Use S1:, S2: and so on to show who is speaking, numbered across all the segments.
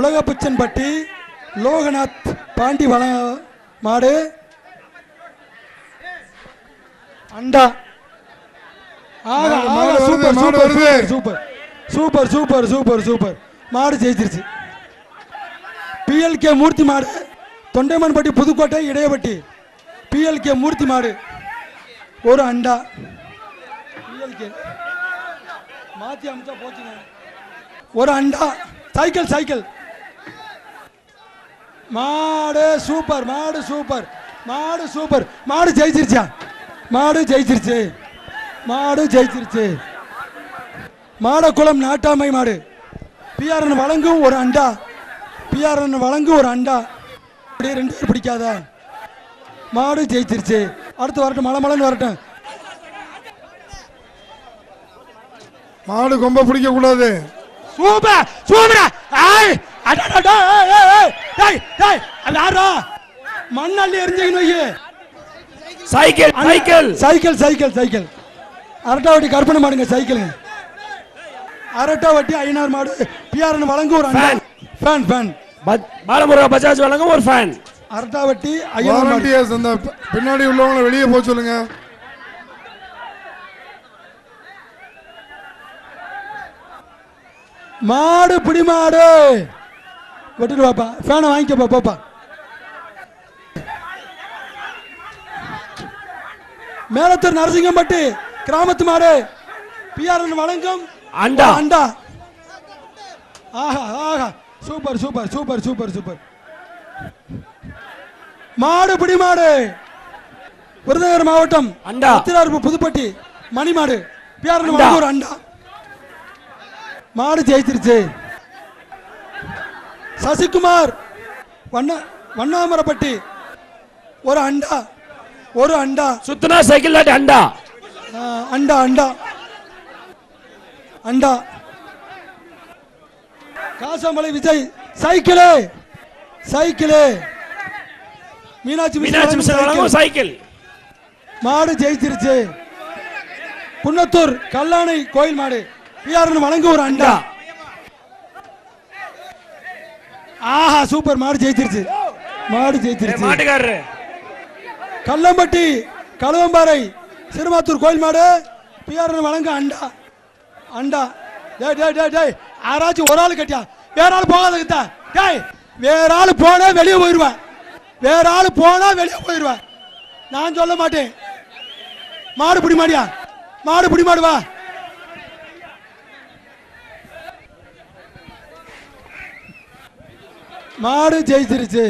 S1: உலகப்பிச்சன்பட்டி லோகநாத் பாண்டி வள மாடு அண்டா ஆகா,
S2: மாடு, மாடு
S1: ஆகா,
S2: வருது,
S1: சூப்பர்
S2: மாடு
S1: சூப்பர்
S2: வருது.
S1: Super super super super super மாடு ஜெயிச்சிருச்சு பிஎல்கே மூர்த்தி மாடு தொண்டைமான்பட்டி புதுக்கோட்டை இடையப்பட்டி பிஎல்கே மூர்த்தி மாடு ஒரு அண்டா பிஎல்கே மாத்தி அமிச்சா போச்சுங்க ஒரு அண்டா சைக்கிள் சைக்கிள் மாடு சூப்பர் மாடு சூப்பர் மாடு சூப்பர் மாடு ஜெயிச்சிருச்சா மாடு ஜெயிச்சிருச்சு மாடு ஜெயிச்சிருச்சு மாடக்குளம் நாட்டாமை மாடு பிஆர்என் வழங்கும் ஒரு அண்டா பிஆர்என் வழங்கும் ஒரு அண்டா அப்படியே ரெண்டு பேர் பிடிக்காத மாடு ஜெயிச்சிருச்சு அடுத்து வரட்டும் மலை மலைன்னு வரட்டும்
S2: மாடு கொம்ப பிடிக்க கூடாது
S1: சூப்பர் சூப்பர் ஏய் அடடடா ஏய் ஏய் ஏய் டேய் டேய் அது யாரா மண்ணள்ளி எரிஞ்சிக்கணும் வையே
S3: cycle cycle
S1: cycle cycle cycle அரட்டாவட்டி கற்பனை மாடுங்க சைக்கிளுங்க அரட்டாவட்டி ஐநாறு மாடு பிஆர்என் வழங்கும் ஒரு அண்டா ஃபேன் ஃபேன்
S3: பத்- பாலமுருகா பஜாஜ் வழங்கும் ஒரு ஃபேன்
S1: அரட்டாவட்டி ஐயனார் மாடு
S2: வாலண்டியர்ஸ் அந்த ப- பின்னாடி உள்ளவங்களை வெளியே போக சொல்லுங்க
S1: மாடு பிடி மாடு விட்டுட்டு பாப்பா ஃபேனை வாங்கிக்கப்பா பாப்பா மேலத்தூர் நரசிங்கம்பட்டி கிராமத்து மாடு பிஆர்என் வழங்கும்
S3: அண்டா.
S1: ஒரு அண்டா ஆஹா ஆஹா super super super super super மாடு பிடி மாடு விருதுநகர் மாவட்டம்
S3: அண்டா.
S1: உத்திரார்பு புதுப்பட்டி மணி மாடு பிஆர்என்
S3: அண்டா.
S1: வழங்கும் ஒரு அண்டா மாடு ஜெயிச்சிருச்சு சசிகுமார் வண்ண வண்ணாமரப்பட்டி ஒரு அண்டா ஒரு அண்டா
S3: சுத்துனா சைக்கிள் தாட்டி அண்டா
S1: ஆ, அண்டா அண்டா அண்டா காசாமலை விஜய் சைக்கிளு சைக்கிளு மீனாட்சி மிஸ்
S3: மீனாட்சி மிஷன்
S1: வழங்கும்
S3: வழங்கும்
S1: சைக்கிள்.
S3: சைக்கிள்
S1: மாடு ஜெயிச்சிருச்சு புன்னத்தூர் கல்லாணை கோயில் மாடு பிஆர்என் வழங்கும் ஒரு அண்டா ஆஹா சூப்பர் மாடு ஜெயிச்சிருச்சு மாடு
S3: ஏய்,
S1: ஜெயிச்சிருச்சு
S3: மாட்டுக்காரரு
S1: கல்லம்பட்டி கழுவம்பாறை சிறுமாத்தூர் கோயில் மாடு பிஆர்என் வழங்க அண்டா அண்டா டேய் டேய் டேய் டேய் யாராச்சும் ஒரு ஆள் கட்டியா வேற ஆள் போகாத கிட்டா டேய் வேற ஆள் போனா வெளியே போயிடுவேன் வேற ஆள் போனா வெளியே போயிடுவேன் நான் சொல்ல மாட்டேன் மாடு பிடி மாடியா மாடு பிடி மாடு வா மாடு ஜெயிச்சிருச்சு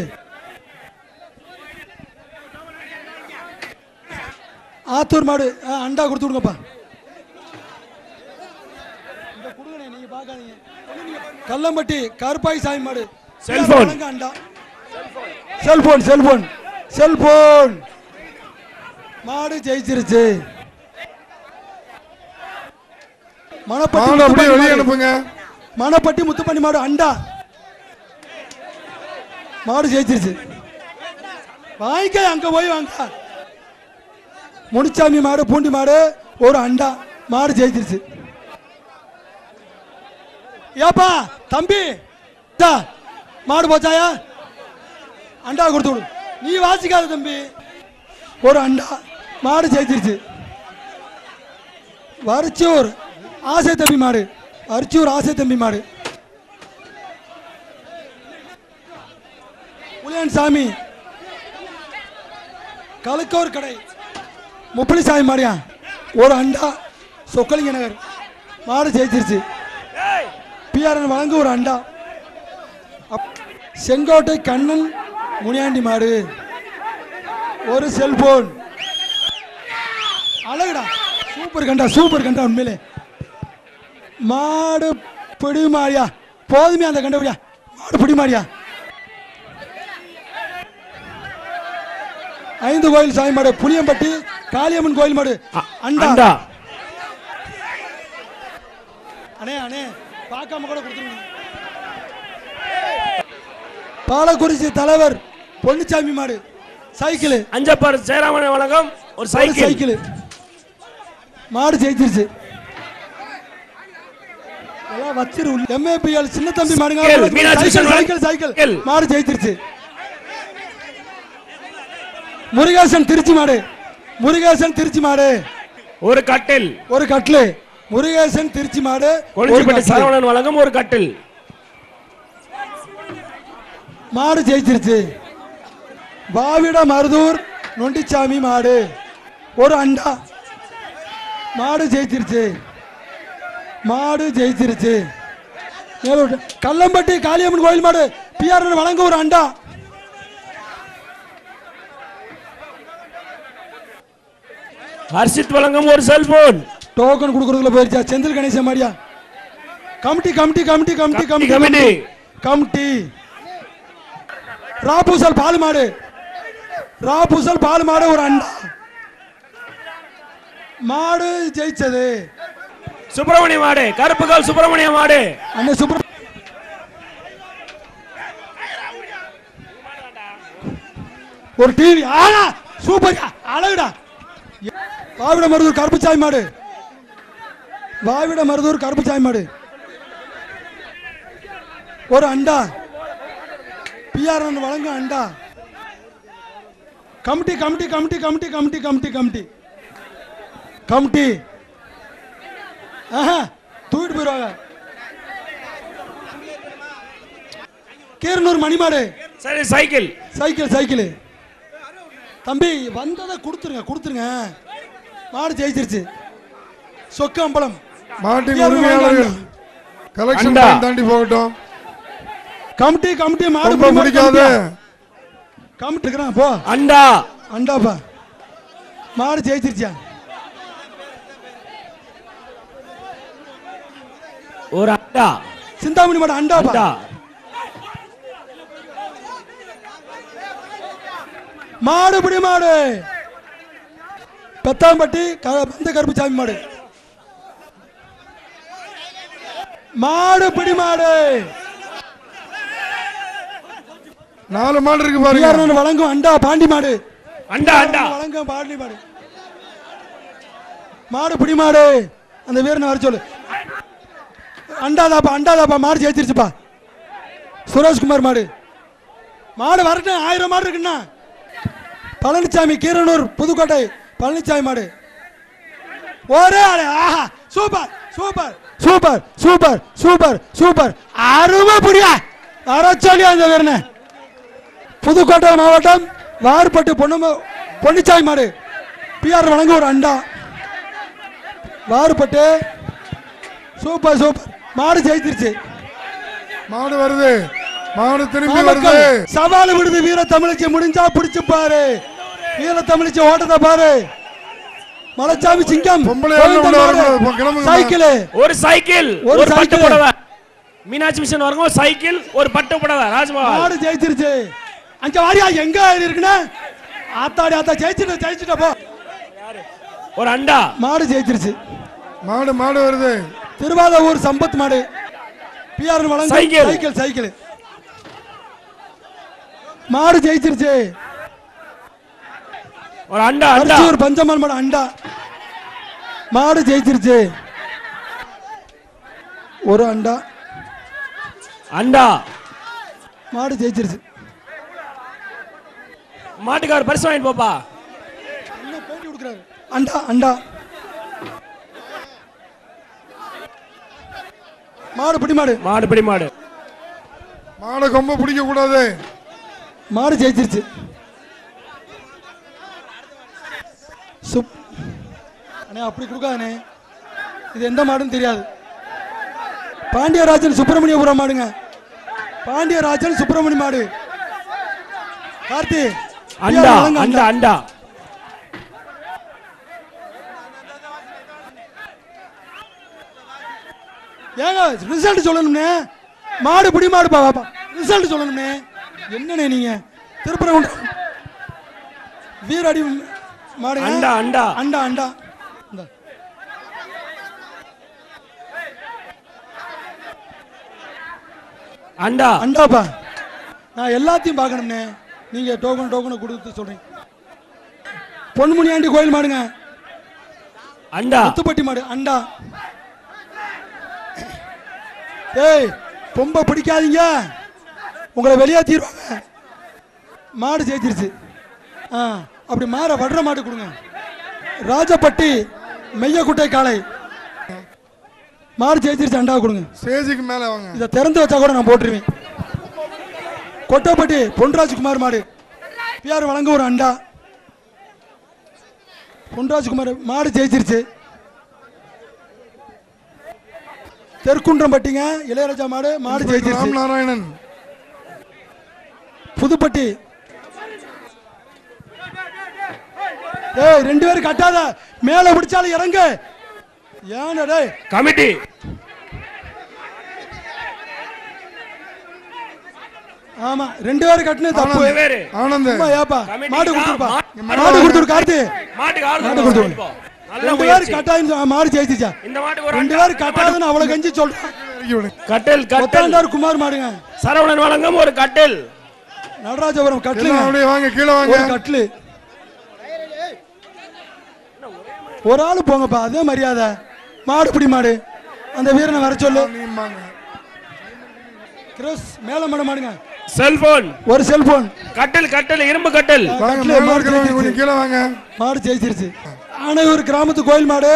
S1: ஆத்தூர் மாடு ஆ, அண்டா கொடுத்து விடுங்கப்பா இந்த கொடுங்கண்ணே, நீங்க பார்க்காதீங்க. கல்லம்பட்டி கருப்பாய் சாமி மாடு
S3: செல்போன்.
S1: வழங்க அண்டா செல்போன் செல்போன் செல்போன் மாடு ஜெயிச்சிருச்சு மணப்பட்டி
S2: மாடு அப்படியே
S1: முத்துப்பட்டி
S2: வெளியே
S1: மாடு.
S2: அனுப்புங்க
S1: மணப்பட்டி முத்துப்பண்ணி மாடு அண்டா மாடு ஜெயிச்சிருச்சு வாங்கிக்க அங்க போய் வாங்க முனிச்சாமி மாடு பூண்டி மாடு ஒரு அண்டா மாடு ஜெயிச்சிருச்சு ஏப்பா தம்பி தா, மாடு போச்சாயா அண்டா கொடுத்து விடு நீ வாசிக்காத தம்பி ஒரு அண்டா மாடு ஜெயிச்சிருச்சு வரிச்சூர் ஆசை தம்பி மாடு அரிச்சூர் ஆசை தம்பி மாடு புலியன் சாமி கலக்கோர் கடை முப்பளி சாமி மாடியா ஒரு அண்டா சொக்கலிங்க நகர் மாடு ஜெயிச்சிருச்சு பிஆர்என் வழங்க ஒரு அண்டா அப்- செங்கோட்டை கண்ணன் முனியாண்டி மாடு ஒரு செல்போன் அழகுடா சூப்பர் கண்டா சூப்பர் கண்டா உண்மையிலே மாடு பிடி மாறியா போதுமே அந்த கண்டபடியா மாடு பிடி மாறியா ஐந்து கோயில் சாமி மாடு புளியம்பட்டி காளியம்மன் கோயில் மாடு அண்டா
S3: அண்டா
S1: அண்ணே அண்ணே பார்க்காம கூட கொடுத்துருங்க பாலக்குறிச்சி தலைவர் பொன்னுச்சாமி மாடு சைக்கிள்
S3: அஞ்சப்பாறு ஜெயராமன் வழங்கும் ஒரு
S1: ஒரு
S3: சைக்கிள்
S1: சைக்கிள் மாடு ஜெயிச்சிருச்சு எல்லாம் வச்சிரு எம்ஏபிஎல் சின்ன தம்பி மாடுங்க
S3: cycle, Meenakshi
S1: cycle
S3: mission
S1: cycle cycle
S3: cycle.
S1: மாடு ஜெயிச்சிருச்சு முருகேசன் திருச்சி மாடு முருகேசன் திருச்சி மாடு
S3: ஒரு கட்டில்
S1: ஒரு கட்லு முருகேசன் திருச்சி மாடு ஒரு
S3: கொளிஞ்சிப்பட்டி
S1: கட்லு.
S3: சரவணன் வழங்கும் ஒரு கட்டில்
S1: மாடு ஜெயிச்சிருச்சு பாவிட மருதூர் நொண்டிச்சாமி மாடு ஒரு அண்டா மாடு ஜெயிச்சிருச்சு மாடு ஜெயிச்சிருச்சு மேலோட்டு. கல்லம்பட்டி காளியம்மன் கோயில் மாடு பிஆர் வழங்க ஒரு அண்டா
S3: ஹர்ஷித் வழங்கும் ஒரு செல்போன்
S1: டோக்கன் கொடுக்கறதுல போயிருச்சா செந்தில் கணேசன் மாடியா committee committee committee committee committee
S3: committee.
S1: Committee Rapusal பால் மாடு ராபூசல் பால் மாடு ஒரு அண்டா மாடு ஜெயிச்சது
S3: சுப்பிரமணிய மாடு கருப்புகால் சுப்பிரமணிய மாடு
S1: அண்ணன் சுப்ர ஒரு டிவி ஆனா சூப்பர் அழகுடா வாவிட மருதூர் கருப்புச்சாய் மாடு வாவிட மருதூர் கருப்புச்சாய் மாடு ஒரு அண்டா பிஆர்என் வழங்க அண்டா committee committee committee committee committee committee committee committee ஆஹா தூக்கிட்டு போயிடுவாங்க கீரனூர் மணிமாடு
S3: சரி சைக்கிள்
S1: சைக்கிள் சைக்கிள் தம்பி வந்ததை கொடுத்துருங்க கொடுத்துருங்க மாடு ஜெயிச்சிருச்சு சொக்கு அம்பலம்
S2: மாட்டின்
S1: பிஆர்
S2: உரிமையாளர்கள்
S1: வழங்க
S2: கலெக்ஷன்
S3: அண்டா.
S2: டைம் தாண்டி போகட்டும்
S1: கமிட்டி கமிட்டி மாடு
S2: ரொம்ப
S1: பிடி மாடு
S2: பிடிக்காது
S1: கமிட்டியா? கமிட்டி இருக்கிறான் போ
S3: அண்டா
S1: அண்டாப்பா மாடு ஜெயிச்சிருச்சா
S3: ஒரு அண்டா
S1: சிந்தாமணி மாடு அண்டாப்பா
S3: அண்டா
S1: மாடு பிடி மாடு பெத்தாம்பட்டி க- பந்த கருப்புசாமி மாடு மாடு பிடி மாடு
S2: நாலு மாடு இருக்கு பாருங்க
S1: பிஆர்என் வழங்கும் அண்டா பாண்டி மாடு
S3: அண்டா அண்டா
S1: வழங்கும் பாண்டி மாடு மாடு பிடி மாடு அந்த வீரனை வர சொல்லு அண்டாதாப்பா அண்டாதாப்பா மாடு ஜெயிச்சிருச்சுப்பா சுரேஷ்குமார் மாடு மாடு வரட்டும் ஆயிரம் மாடு இருக்குண்ணா பழனிசாமி கீரனூர் புதுக்கோட்டை பழனிசாமி மாடு ஒரே ஆளு ஆஹா super super super super super super அருமை புரியா வர சொல்லி அந்த வீரனை புதுக்கோட்டை மாவட்டம் வார்பட்டு பொண்ணு பொன்னிச்சாமி மாடு பிஆர் வழங்க ஒரு அண்டா வார்பட்டு சூப்பர் சூப்பர் மாடு ஜெயிச்சிருச்சு
S2: மாடு வருது மாடு திரும்பி வருது
S1: நாமக்கல் சவால் விடுது வீர தமிழச்சி முடிஞ்சா பிடிச்சு பாரு வீர தமிழச்சி ஓட்டத்தை பாரு மலைச்சாமி சிங்கம்
S2: பொம்பளை ஆளு உள்ள வரக்கூடாது. போ, கிளம்புங்க.
S1: சைக்கிள்
S3: ஒரு சைக்கிள்
S1: ஒரு
S3: ஒரு பட்டு
S1: சைக்கிள்.
S3: புடவை மீனாட்சி மிஷன் வழங்கும் ஒரு சைக்கிள் ஒரு பட்டு புடவை ராஜ்மஹால்
S1: மாடு ஜெயிச்சிருச்சு அங்க வாரியா எங்க இருக்குன்னா ஆத்தாடி ஆத்தா ஜெயிச்சுட்டு ஜெயிச்சுட்ட போ
S3: ஒரு அண்டா
S1: மாடு ஜெயிச்சிருச்சு
S2: மாடு மாடு வருது
S1: திருவாதூர் சம்பத் மாடு பிஆர் வழங்க
S3: சைக்கிள்.
S1: சைக்கிள் சைக்கிள் மாடு ஜெயிச்சிருச்சு
S3: ஒரு அண்டா அண்டா
S1: அரிச்சூர் பஞ்சமான் மாடு அண்டா மாடு ஜெயிச்சிருச்சு ஒரு அண்டா
S3: அண்டா
S1: மாடு ஜெயிச்சிருச்சு
S3: மாட்டுக்கார் பரிசு வாங்கிட்டு போப்பா
S1: என்ன பேட்டி கொடுக்குறாரு அண்டா அண்டா மாடு பிடி மாடு
S3: மாடு பிடி மாடு
S2: மாடை கொம்ப பிடிக்க கூடாது
S1: மாடு ஜெயிச்சிருச்சு சுப் அண்ணே அப்படி கொடுக்காதண்ணே இது எந்த மாடுன்னு தெரியாது பாண்டியராஜன் சுப்பிரமணியபுரம் மாடுங்க பாண்டியராஜன் சுப்பிரமணிய மாடு கார்த்தி
S3: அண்டா
S1: வழங்க
S3: அண்டா அண்டா
S1: ஏங்க ரிசல்ட் சொல்லணும்னே மாடு பிடி மாடு பாப்பா ரிசல்ட் சொல்லணும்னே என்னண்ணே நீங்க திருப்பரங்குன்றம் வீரடி மாடுங்க
S3: அண்டா அண்டா
S1: அண்டா அண்டா இந்தா.
S3: அண்டா
S1: அண்டாப்பா நான் எல்லாத்தையும் பார்க்கணும்னே நீங்க டோக்கன் டோக்கனை கொடுத்து சொல்றீங்க பொன்முனியாண்டி கோயில் மாடுங்க
S3: அண்டா
S1: முத்துப்பட்டி மாடு அண்டா ஏய் பொம்பை பிடிக்காதீங்க உங்களை வெளியேற்றிடுவாங்க மாடு ஜெயிச்சிருச்சு ஆ அப்படி மாற வடுற மாடு கொடுங்க ராஜப்பட்டி மெய்யக்குட்டை காளை மாடு ஜெயிச்சிருச்சு அண்டா கொடுங்க
S2: ஸ்டேஜுக்கு மேல வாங்க
S1: இதை திறந்து வச்சா கூட நான் போட்டுருவேன் கொட்டப்பட்டி பொன்ராஜ்குமார் மாடு பிஆர் வழங்க ஒரு அண்டா பொன்ராஜ்குமார் மாடு ஜெயிச்சிருச்சு தெற்குன்றம் பட்டிங்க இளையராஜா மாடு மாடு ஜெயிச்சிருச்சு
S2: ராமநாராயணன்
S1: புதுப்பட்டி ஏய் ரெண்டு பேரும் கட்டாத மேல பிடிச்சாலும் இறங்க ஏன்டா டேய்
S3: கமிட்டி
S1: ஆமா ரெண்டு பேரும் கட்டினது தப்பு
S3: ரெண்டு பேரு.
S2: ஆனந்த்
S1: சும்மா ஏப்பா
S3: கமிட்டி
S1: மாடு
S3: தான்.
S1: கொடுத்துருப்பா
S3: மா-
S1: மாடு கொடுத்துரு கார்த்தி
S3: மாட்டுக்கு
S1: மாடு
S3: ஆறு
S1: கொடுத்துரு
S3: இப்போ. நல்ல
S1: ரெண்டு பேரும்
S3: முயற்சி
S1: கட்டாயம் மாடு ஜெயிச்சிச்சா
S3: இந்த மாட்டுக்கு ஒரு
S1: ரெண்டு
S3: அண்டா.
S1: பேரும் கட்டாதுன்னு அவ்வளவு கஞ்சி சொல்றேன்
S2: இறக்கி விடு.
S3: கட்டில் கட்டில்
S1: ஒத்தாண்டார் குமார் மாடுங்க
S3: சரவணன் வழங்கும் ஒரு கட்டில்
S1: நடராஜபுரம்
S2: எல்லாம்
S1: கட்லுங்க
S2: அப்படியே வாங்க கீழே வாங்க
S1: ஒரு கட்லு ஒரு ஆளு போங்கப்பா அதே மரியாதை மாடு பிடி மாடு அந்த வீரனை வர சொல்லு
S2: நீங்க வாங்க.
S1: கிறிஸ் மேல மாடு மாடுங்க
S3: செல்போன்
S1: ஒரு செல்போன்
S3: கட்டில் கட்டில் இரும்பு கட்டில்
S2: வாங்க
S1: கட்லு,
S2: மேல
S1: மாடு
S2: இருக்கிறவங்க
S1: ஜெயிச்சிருச்சு.
S2: கொஞ்சம் கீழே வாங்க
S1: மாடு ஜெயிச்சிருச்சு ஆனையூர் கிராமத்து கோயில் மாடு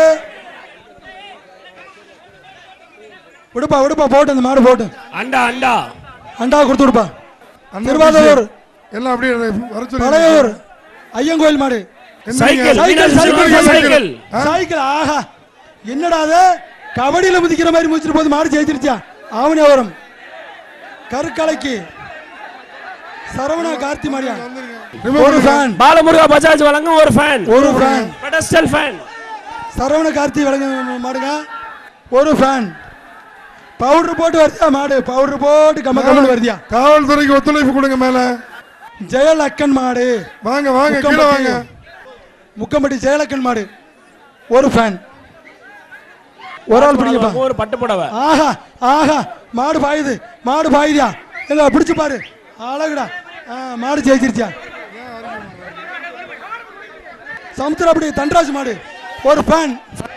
S1: விடுப்பா விடுப்பா போட்டு அந்த மாடு போட்டு
S3: அண்டா அண்டா
S1: அண்டா கொடுத்து விடுப்பா
S2: அந்த
S1: திருவாரூர்
S2: எல்லாம் அப்படியே வர சொல்லி
S1: பழையூர் ஐயங்கோயில் மாடு
S3: cycle
S1: cycle,
S3: Meenakshi
S1: cycle,
S3: Sundaram
S1: cycle.
S3: Cycle
S1: cycle ஆஹா என்னடா அது கபடியில முதிக்கிற மாதிரி முடிச்சிட்டு போது மாடு ஜெயிச்சிருச்சா ஆவணியாவரம் கருக்கலைக்கு சரவணா கார்த்தி மாடியா ஒரு ஃபேன்
S3: பாலமுருகா பஜாஜ் வழங்கும் ஒரு ஃபேன்
S1: ஒரு fan
S3: pedestal fan
S1: Saravana Karthi வழங்க மாடுங்க ஒரு ஃபேன் பவுடர் போட்டு வருதியா மாடு பவுடர் போட்டு கம்ம கம்மன் வருதியா
S2: காவல்துறைக்கு ஒத்துழைப்பு கொடுங்க மேல
S1: ஜெயலக்கன் மாடு
S2: வாங்க வாங்க கீழே வாங்க
S1: முக்கம்பட்டி ஜெயலக்கன் மாடு ஒரு ஃபேன் ஒரு ஆள் பிடிக்கப்பா
S3: ஒரு பட்டு புடவை
S1: ஆஹா ஆஹா மாடு பாயுது மாடு பாயுதியா எங்க பிடிச்சு பாரு அழகுடா ஆ, மாடு ஜெயிச்சிருச்சியா சமுத்திரப்படி தண்டராஜ் மாடு ஒரு ஃபேன்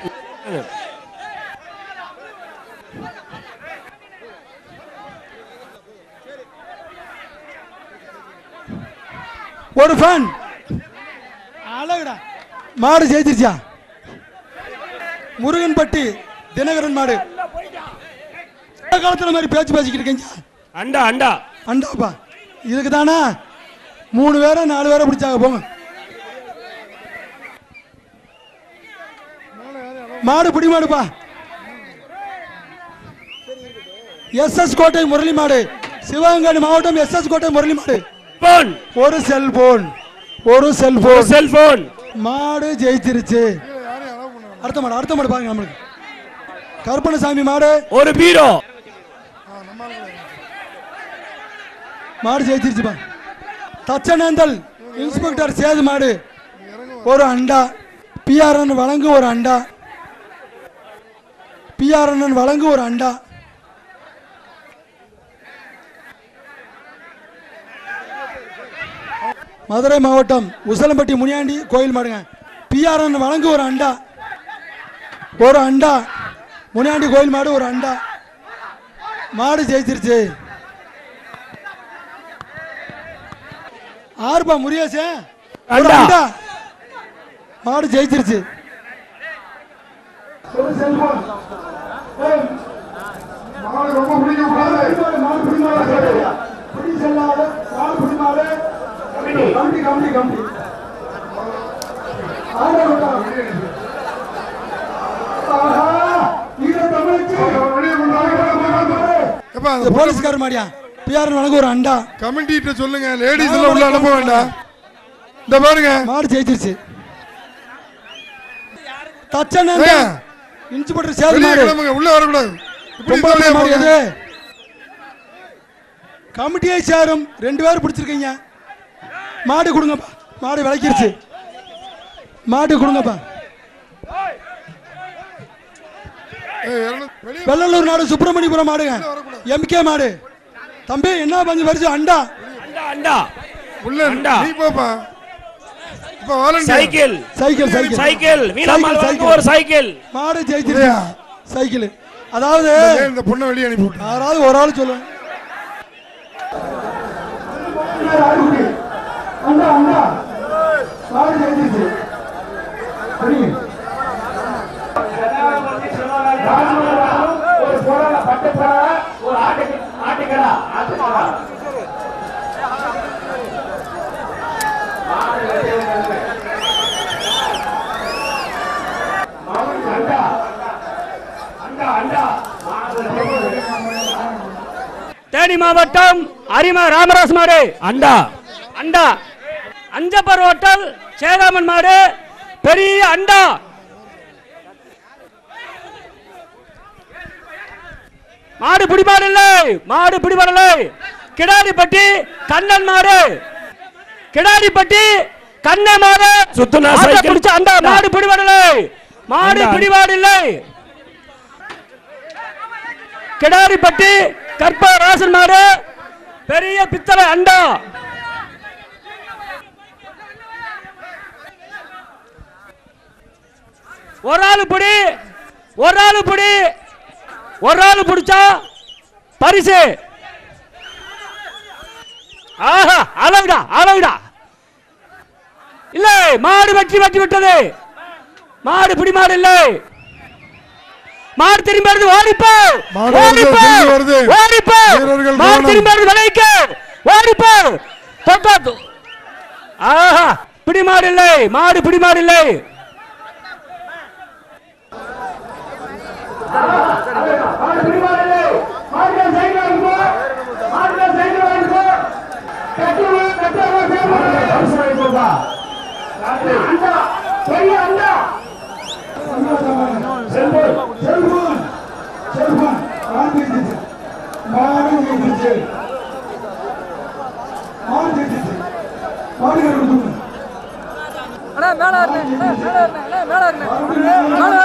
S1: ஒரு ஃபேன் அழகுடா மாடு ஜெயிச்சிருச்சியா முருகன்பட்டி தினகரன் மாடு இந்த காலத்துல மாதிரி பேச்சு பேசிக்கிட்டு இருக்கீங்க
S3: அண்டா அண்டா
S1: அண்டாப்பா இதுக்கு தானே மூணு பேரை நாலு பேரை பிடிச்சாங்க போங்க மாடு பிடி மாடுப்பா எஸ் எஸ் கோட்டை முரளி மாடு சிவகங்கை மாவட்டம் எஸ் எஸ் கோட்டை முரளி மாடு
S3: போன்
S1: ஒரு செல்போன் ஒரு செல்போன்
S3: செல்போன்
S1: மாடு ஜெயிச்சிருச்சு அடுத்த மாடு அடுத்த மாடு பாருங்க நம்மளுக்கு கருப்பணசாமி மாடு
S3: ஒரு பீரோ
S1: மாடு ஜெயிச்சிருச்சுப்பா தச்சநேந்தல் இன்ஸ்பெக்டர் சேது மாடு ஒரு அண்டா பிஆர்என் வழங்கு ஒரு அண்டா பிஆர்என் வழங்கு ஒரு அண்டா மதுரை மாவட்டம் உசலம்பட்டி முனியாண்டி கோயில் மாடுங்க பிஆர்என் வழங்கு ஒரு அண்டா ஒரு அண்டா முனியாண்டி கோயில் மாடு ஒரு அண்டா மாடு ஜெயிச்சிருச்சு ஆறுபா முருகேசே ஒரு
S3: அண்டா.
S1: அண்டா மாடு ஜெயிச்சிருச்சு
S2: மாடு ரொம்ப பிடிக்க கூடாது வெளியே கொண்டு வாங்க. எப்பா, அந்த
S1: இந்த போலீஸ்கார மாடியா பிஆர் வழங்க ஒரு அண்டா
S2: கமிட்டிட்ட சொல்லுங்க லேடிஸ் எல்லாம் உள்ள அனுப்ப வேண்டாம் இந்த பாருங்க
S1: மாடு ஜெயிச்சிருச்சு தச்சனேந்த
S2: ஏங்க,
S1: இன்ஸ்பெக்டர் சேது
S2: வெளியே
S1: மாடு
S2: கிளம்புங்க உள்ள வரக்கூடாது இப்படி
S1: பொம்பளை
S2: சொல்லியே
S1: மாடு
S2: போங்க.
S1: எது கமிட்டியை சேரும் ரெண்டு பேரும் பிடிச்சிருக்கீங்க மாடு கொடுங்கப்பா மாடு விளக்கிருச்சு மாடு கொடுங்கப்பா
S2: ஏய், இறங்கு- வெளியே
S1: வெள்ளலூர் நாடு சுப்பிரமணியபுரம் மாடுங்க எம்கே மாடு தம்பி என்ன பஞ்சு வருது அண்டா
S3: அண்டா அண்டா
S2: உள்ள
S3: அண்டா.
S2: நீ போப்பா இப்ப volunteer
S3: cycle
S1: cycle cycle
S3: cycle Veerammal
S1: cycle,
S3: வழங்கும் ஒரு சைக்கிள்
S1: மாடு ஜெயிச்சிருச்சு
S2: இல்லையா?
S1: சைக்கிள் அதாவது
S2: ஏன் இந்த பொண்ணை வெளியே அனுப்பி விட்டா
S1: யாராவது ஒரு ஆள் சொல்லுங்க
S4: தேனி மாவட்டம் அரிமா ராமராஜ் மாடு
S3: அண்டா
S4: அண்டா அஞ்சப்பர் ஹோட்டல் சேதாமன் மாடு பெரிய அண்டா மாடு பிடிபாடு இல்லை மாடு பிடிபாடு இல்லை கிடாரிப்பட்டி கண்ணன் மாடு கிடாரிப்பட்டி கண்ணன் மாடு
S3: சுத்துனா
S4: மாட்டை
S3: சைக்கிள்.
S4: பிடிச்ச அண்டா மாடு பிடிபாடு இல்லை மாடு
S3: அண்டா.
S4: பிடிபாடு இல்லை கிடாரிப்பட்டி கற்ப ராசன் மாடு பெரிய பித்தளை அண்டா ஒரு ஆளு பிடி ஒரு ஆளு பிடி ஒரு ஆளு பிடிச்சா பரிசு ஆஹா அளவுடா அளவுடா இல்லை மாடு வெற்றி வெற்றி விட்டது மாடு பிடி மாடு இல்லை மாடு திரும்பி வருது ஓடிப்போ
S2: மாடு வருது,
S4: ஓடிப்போ
S2: திரும்பி வருது.
S4: ஓடிப்போ
S2: வீரர்கள்
S4: மாடு
S2: கவனம்.
S4: திரும்பி வருது விலைக்கு ஓடிப்போ தொட்டா தொ- ஆஹா பிடி மாடு இல்லை மாடு பிடி மாடு இல்லை
S5: அண்ணா மேல இருண்ணே அண்ணா மேல இருண்ணே அண்ணா மேல இருண்ணே மேல